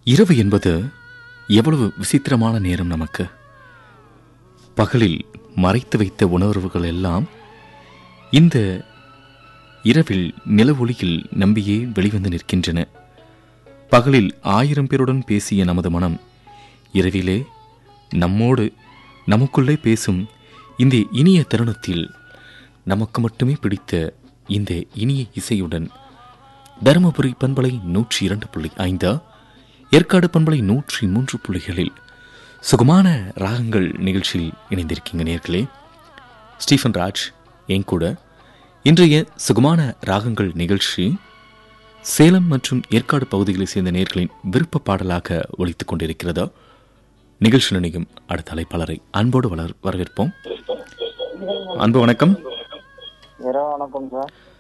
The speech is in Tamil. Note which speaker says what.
Speaker 1: இரவு என்பது எவ்வளவு விசித்திரமான நேரம் நமக்கு பகலில் மறைத்து வைத்த உணர்வுகள் எல்லாம் இந்த இரவில் நில ஒளியில் நம்பியே வெளிவந்து நிற்கின்றன பகலில் ஆயிரம் பேருடன் பேசிய நமது மனம் இரவிலே நம்மோடு நமக்குள்ளே பேசும் இந்த இனிய தருணத்தில் நமக்கு மட்டுமே பிடித்த இந்த இனிய இசையுடன் தருமபுரி பண்பலை நூற்றி இரண்டு புள்ளி ஐந்தா ஏற்காடு பண்பலை நூற்றி மூன்று புள்ளிகளில் சுகமான ராகங்கள் நிகழ்ச்சியில் இணைந்திருக்கீங்க நேர்களே ஸ்டீஃபன் ராஜ் என் கூட இன்றைய சுகமான ராகங்கள் நிகழ்ச்சி சேலம் மற்றும் ஏற்காடு பகுதிகளை சேர்ந்த நேர்களின் விருப்ப பாடலாக ஒலித்துக் கொண்டிருக்கிறதா நிகழ்ச்சி நினைக்கும் அடுத்த அழைப்பாளரை அன்போடு வளர் வரவேற்போம் அன்பு வணக்கம்
Speaker 2: இரவு வணக்கம் சார்